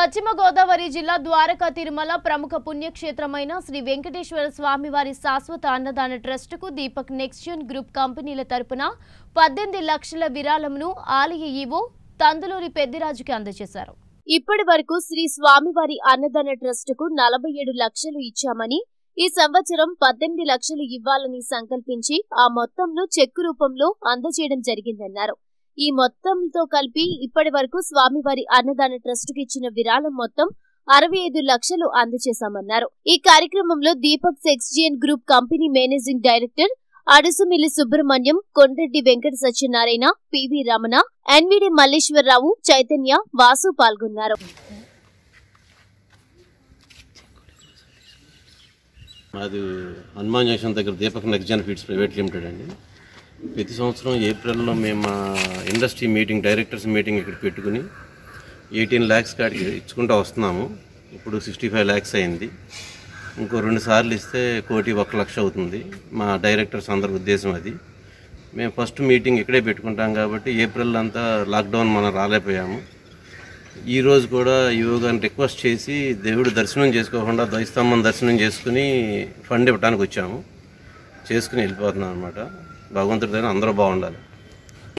పశ్చిమ గోదావరి జిల్లా ద్వారకా తిరుమల ప్రముఖ పుణ్యక్షేత్రమైన శ్రీ వెంకటేశ్వర స్వామివారి శాశ్వత అన్నదాన ట్రస్టుకు దీపక్ నెక్స్ట్యూన్ గ్రూప్ కంపెనీల తరపున పద్దెనిమిది లక్షల విరాళమును ఆలయ ఈవో తందులూరి పెద్దిరాజుకి అందజేశారు ఇప్పటి వరకు శ్రీ స్వామివారి అన్నదాన ట్రస్టుకు నలభై ఏడు లక్షలు ఇచ్చామని ఈ సంవత్సరం పద్దెనిమిది లక్షలు ఇవ్వాలని సంకల్పించి ఆ మొత్తంను చెక్కు రూపంలో అందజేయడం జరిగిందన్నారు ఈ మొత్తంతో కలిపి ఇప్పటి వరకు స్వామివారి అన్నదాన ట్రస్టుకి ఇచ్చిన విరాళం మొత్తం అరవై ఐదు లక్షలు అందజేశామన్నారు ఈ కార్యక్రమంలో దీపక్ సెక్స్జియన్ group company managing director Adusumilli Subrahmanyam Kondreddy Venkata Satyanarayana PV Ramana NVD Malleswararao Chaitanya Vasu పాల్గొన్నారు మాది హనుమాన్ జంక్షన్ దగ్గర Deepak Nexgen feeds private limited అండి ప్రతి సంవత్సరం ఏప్రిల్లో మేము మా ఇండస్ట్రీ మీటింగ్ డైరెక్టర్స్ మీటింగ్ ఇక్కడ పెట్టుకుని ఎయిటీన్ ల్యాక్స్ కాడికి ఇచ్చుకుంటూ వస్తున్నాము ఇప్పుడు సిక్స్టీ ఫైవ్ ల్యాక్స్ అయింది ఇంకో రెండు సార్లు ఇస్తే కోటి ఒక లక్ష అవుతుంది మా డైరెక్టర్స్ అందరి ఉద్దేశం అది మేము ఫస్ట్ మీటింగ్ ఇక్కడే పెట్టుకుంటాం కాబట్టి ఏప్రిల్ అంతా లాక్డౌన్ మనం రాలేకపోయాము ఈ రోజు కూడా యోగాని రిక్వెస్ట్ చేసి దేవుడు దర్శనం చేసుకోకుండా ద్వైస్తంభం దర్శనం చేసుకుని ఫండ్ ఇవ్వడానికి వచ్చాము చేసుకుని వెళ్ళిపోతున్నాం అనమాట భగవంతుడి దగ్గర అందరూ బాగుండాలి